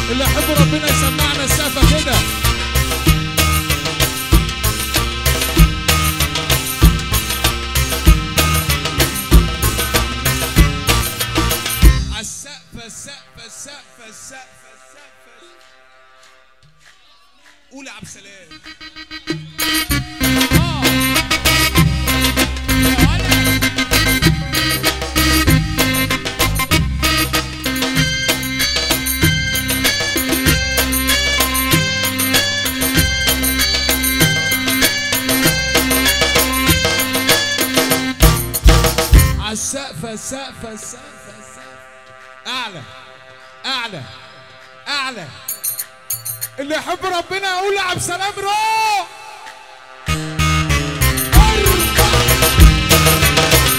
اللي يحب ربنا يسمعنا السقفة كده السقفة السقفة السقفة السقفة السقفة قول يا عبد السلام آه. يا ولد. على السقفة السقفة السقفة السقفة أعلى أعلى أعلى اللي يحب ربنا يقول يا عبد السلام روح ارفع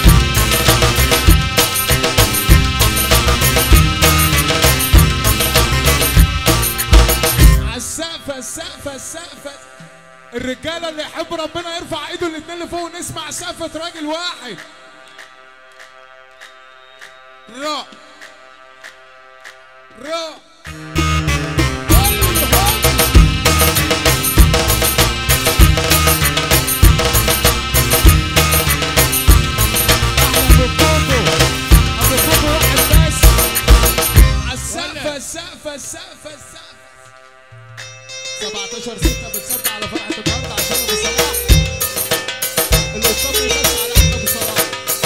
على السقفة السقفة السقفة الرجالة اللي يحب ربنا يرفع ايده الاتنين لفوق ونسمع سقفة راجل واحد را را السقفة السقفة السقفة السقفة 17 6 بتصب على فرحة النهارده عشان ابو صلاح القصاد بيبص على احمد ابو صلاح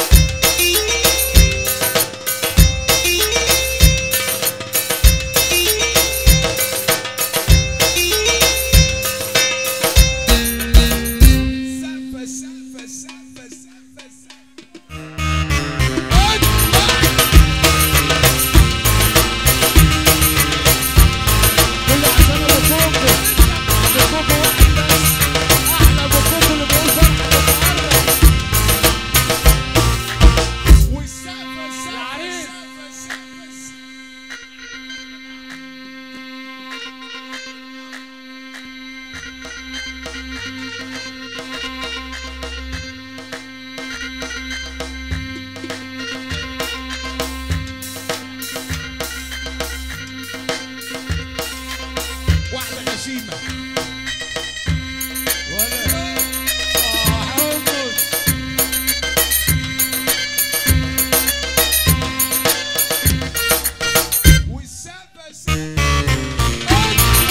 سقفة سقفة سقفة سقفة سقفة كل عشان ابو كوكو ابو كوكو واحد بس احلى ابو كوكو اللي بيقول فرحة النهارده والسقفة السقفة السقفة السقفة السقفة واحدة غشيمة ولا آه حمد والسقفة السقفة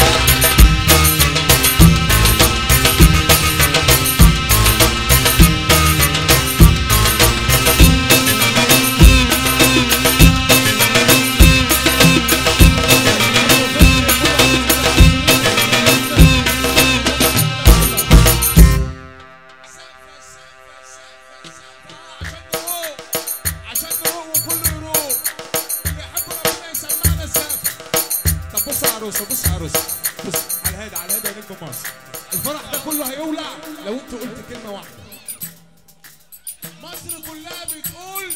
عشان نروق وكله يروق اللي يحب ربنا يسمعنا السقف طب بص يا عروسه بص يا عروسه بص على الهادي على الهادي يا نجم مصر الفرح ده كله هيولع لو انت قلت كلمه واحده مصر كلها بتقول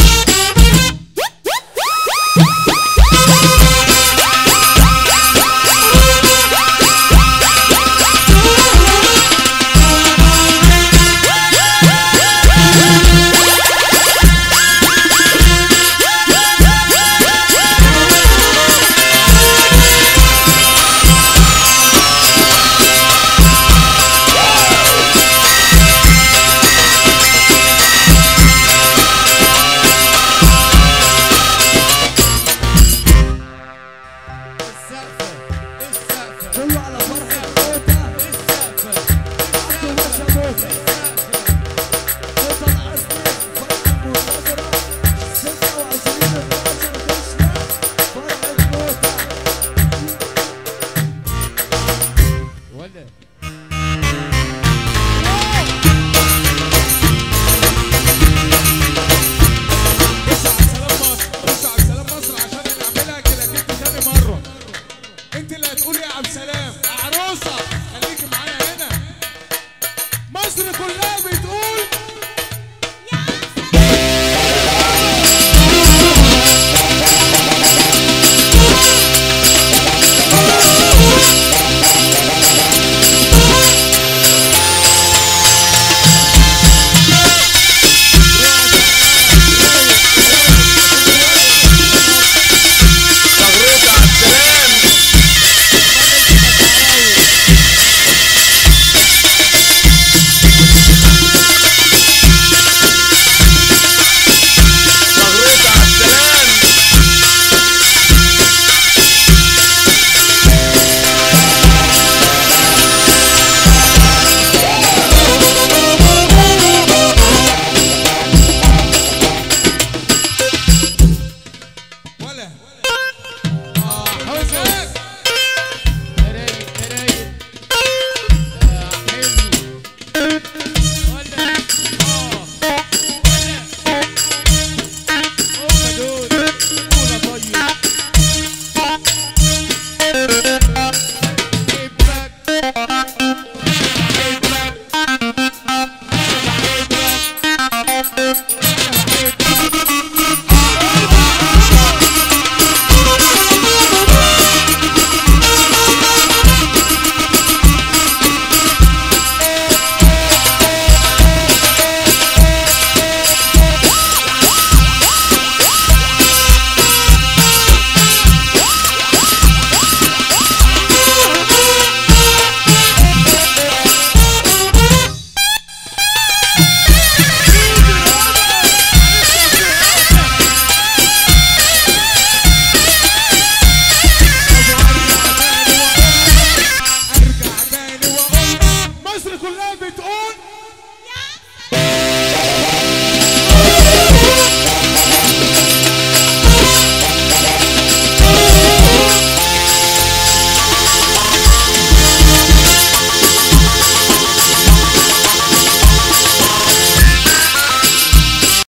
Woo! مصر كلها بتقول